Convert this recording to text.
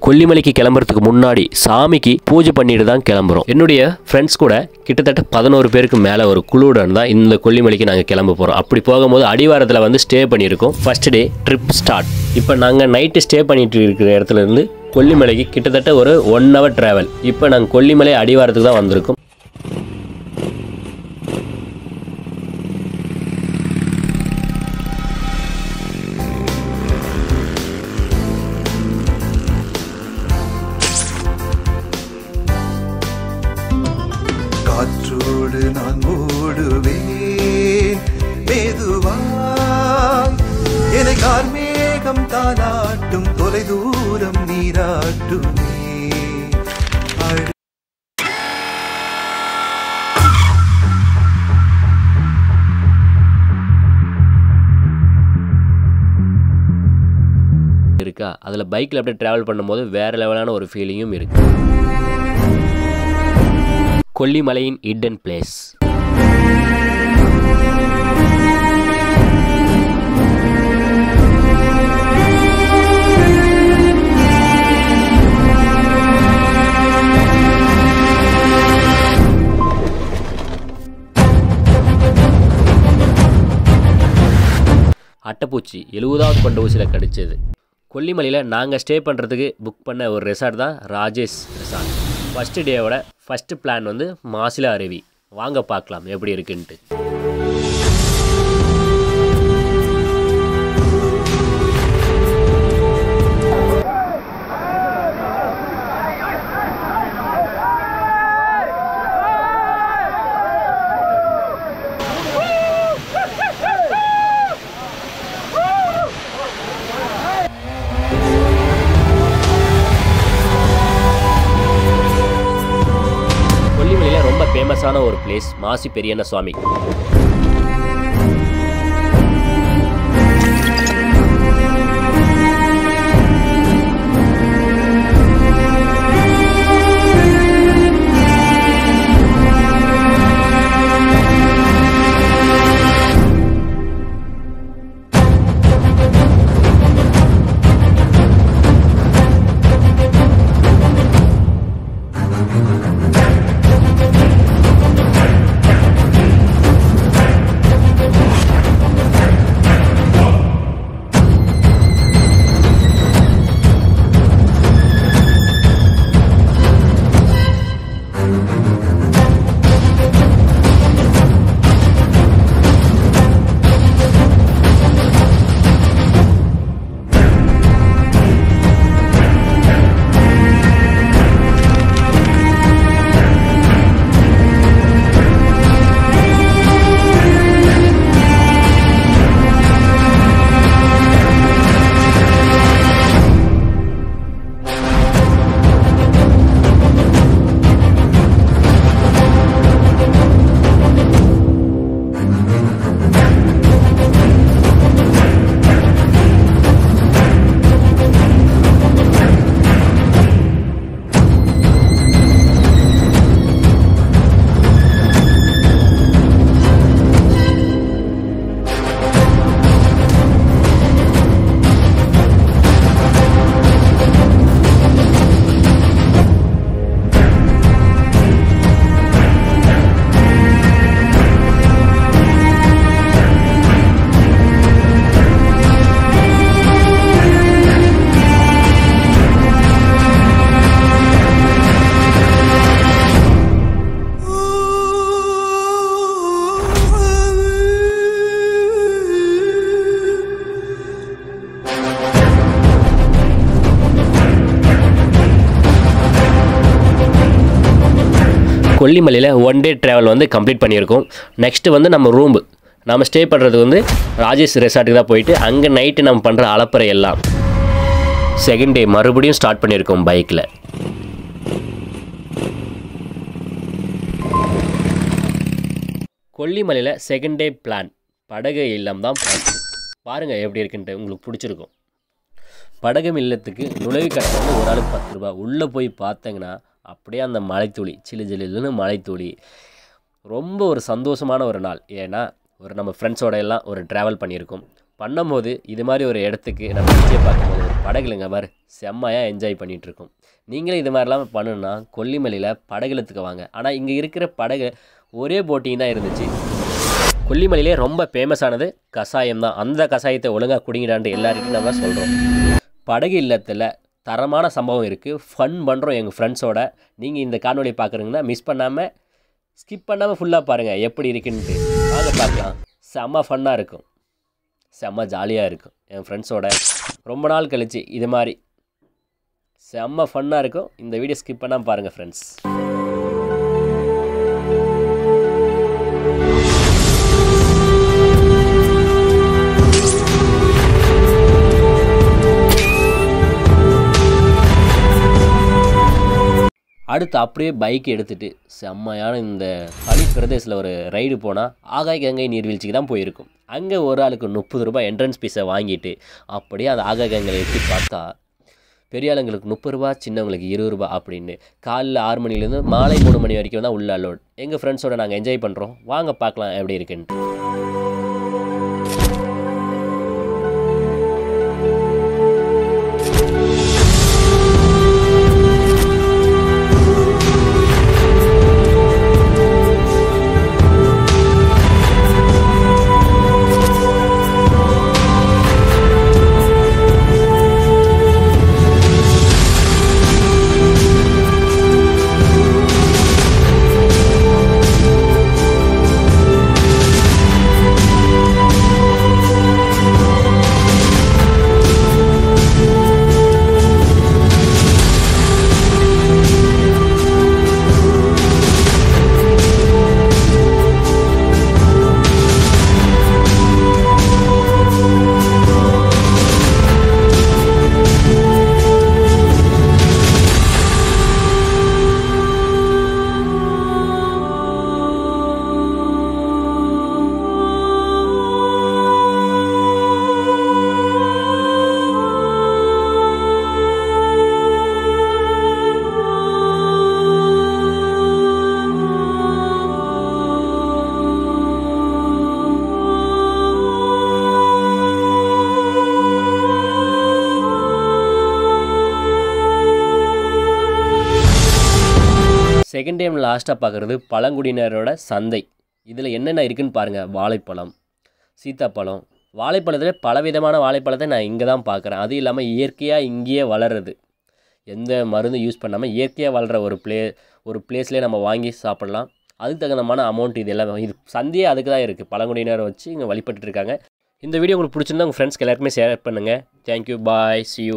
கொல்லிமலைக்கு கிளம்புறதுக்கு முன்னாடி சாமிக்கு பூஜை பண்ணிட்டு தான் கிளம்புறோம் என்னுடைய ஃப்ரெண்ட்ஸ் கூட கிட்டத்தட்ட பதினோரு பேருக்கு மேலே ஒரு குழுவுடன் தான் இந்த கொல்லிமலைக்கு நாங்கள் கிளம்ப போகிறோம் அப்படி போகும்போது அடிவாரத்தில் வந்து ஸ்டே பண்ணியிருக்கோம் ஃபர்ஸ்ட் டே ட்ரிப் ஸ்டார்ட் இப்போ நாங்கள் நைட்டு ஸ்டே பண்ணிட்டு இருக்கிற இடத்துல இருந்து கொல்லிமலைக்கு கிட்டத்தட்ட ஒரு ஒன் ஹவர் டிராவல் இப்போ நாங்கள் கொல்லிமலை அடிவாரத்துக்கு தான் வந்திருக்கோம் காற்றோடு நான் ஓடுவேன் மெதுவாய் என்னை கார்மேகம் தானாட்டும் தொலை தூரம் நீராட்டுமே அழ- இருக்கா அதில் பைக்கில் அப்படியே ட்ராவல் பண்ணும்போது வேறு லெவலான ஒரு ஃபீலிங்கும் இருக்கு கொல்லிமலையின் இடன் பிளேஸ் அட்டைப்பூச்சி எழுபதாவது கொண்ட ஊசியில் கடிச்சது கொல்லிமலையில் நாங்கள் ஸ்டே பண்ணுறதுக்கு புக் பண்ண ஒரு ரெசார்ட் தான் ராஜேஷ் ரெசார்ட் ஃபஸ்ட்டு டேவோட ஃபஸ்ட்டு பிளான் வந்து மாசிலா அருவி வாங்க பார்க்கலாம் எப்படி இருக்குன்ட்டு கொல்லிமலையில் ரொம்ப ஃபேமஸான ஒரு பிளேஸ் மாசி பெரியண்ண சுவாமி கொல்லிமலையில் ஒன் டே ட்ராவல் வந்து கம்ப்ளீட் பண்ணியிருக்கோம் நெக்ஸ்ட்டு வந்து நம்ம ரூம் நம்ம ஸ்டே பண்ணுறது வந்து ராஜேஷ் ரெசார்ட்டுக்கு தான் போயிட்டு அங்கே நைட்டு நம்ம பண்ணுற அலப்பறை எல்லாம் செகண்ட் டே மறுபடியும் ஸ்டார்ட் பண்ணியிருக்கோம் பைக்கில் கொல்லிமலையில் செகண்ட் டே பிளான் படகு இல்லம் தான் பாருங்கள் எப்படி இருக்குன்ட்டு உங்களுக்கு பிடிச்சிருக்கும் படகு இல்லத்துக்கு நுழைவு கட்டணம் வந்து ஒரு ஆளுக்கு பத்து ரூபா உள்ளே போய் பார்த்தீங்கன்னா அப்படியே அந்த மலைத்துளி சிலு சிலுன்னு மலைத்துளி ரொம்ப ஒரு சந்தோஷமான ஒரு நாள் ஏன்னா ஒரு நம்ம ஃப்ரெண்ட்ஸோட எல்லாம் ஒரு ட்ராவல் பண்ணியிருக்கோம் பண்ணும்போது இது மாதிரி ஒரு இடத்துக்கு நம்ம நிச்சயம் பார்க்கும்போது ஒரு படகுலங்க பாரு செம்மையாக என்ஜாய் பண்ணிகிட்டு இருக்கோம் நீங்களே இது மாதிரிலாம் பண்ணணுன்னா கொல்லிமலையில் படகுலத்துக்கு வாங்க ஆனால் இங்கே இருக்கிற படகு ஒரே போட்டிங் தான் இருந்துச்சு கொல்லிமலையிலே ரொம்ப ஃபேமஸானது கஷாயம் தான் அந்த கஷாயத்தை ஒழுங்காக குடிங்கிறான்ட்டு எல்லாருக்கும் நம்ம சொல்கிறோம் படகு இல்லத்தில் தரமான சம்பவம் இருக்குது ஃபன் பண்ணுறோம் எங்கள் ஃப்ரெண்ட்ஸோட நீங்கள் இந்த காணொலி பார்க்குறீங்கன்னா மிஸ் பண்ணாமல் ஸ்கிப் பண்ணாமல் ஃபுல்லாக பாருங்கள் எப்படி இருக்குன்ட்டு வாங்க பார்க்கலாம் செம்ம ஃபன்னாக இருக்கும் செம்ம ஜாலியாக இருக்கும் என் ஃப்ரெண்ட்ஸோட ரொம்ப நாள் கழிச்சு இது மாதிரி செம்ம ஃபன்னாக இருக்கும் இந்த வீடியோ ஸ்கிப் பண்ணாமல் பாருங்கள் ஃப்ரெண்ட்ஸ் அடுத்து அப்படியே பைக் எடுத்துகிட்டு செம்மையான இந்த பனி பிரதேசத்தில் ஒரு ரைடு போனால் ஆகாய் கங்கை நீர்வீழ்ச்சிக்கு தான் போயிருக்கும் அங்கே ஒரு ஆளுக்கு முப்பது ரூபாய் என்ட்ரன்ஸ் ஃபீஸை வாங்கிட்டு அப்படியே அந்த ஆகாய் கங்கையில் எட்டி பார்த்தா பெரிய ஆளுங்களுக்கு முப்பது ரூபா சின்னவங்களுக்கு இருபது ரூபா அப்படின்னு காலைல ஆறு மணிலேருந்து மாலை மூணு மணி வரைக்கும் தான் உள்ள அலோட் எங்கள் ஃப்ரெண்ட்ஸோட நாங்கள் என்ஜாய் பண்ணுறோம் வாங்க பார்க்கலாம் எப்படி இருக்குன்ட்டு செகண்ட் டைம் லாஸ்ட்டாக பார்க்குறது பழங்குடியினரோட சந்தை இதில் என்னென்ன இருக்குன்னு பாருங்கள் வாழைப்பழம் சீத்தாப்பழம் வாழைப்பழத்தில் பலவிதமான வாழைப்பழத்தை நான் இங்கே தான் பார்க்குறேன் அது இல்லாமல் இயற்கையாக இங்கேயே வளருது எந்த மருந்தும் யூஸ் பண்ணாமல் இயற்கையாக வளர்கிற ஒரு ப்ளே ஒரு பிளேஸ்லேயே நம்ம வாங்கி சாப்பிட்லாம் அதுக்கு தகுந்தமான அமௌண்ட் இது எல்லாம் இது சந்தையே அதுக்கு தான் இருக்குது பழங்குடியினரை வச்சு இங்கே வழிபட்டுட்டு இருக்காங்க இந்த வீடியோ உங்களுக்கு பிடிச்சிருந்தா உங்கள் ஃப்ரெண்ட்ஸ்க்கு எல்லாருக்குமே ஷேர் பண்ணுங்கள் தேங்க்யூ பாய் சி யூ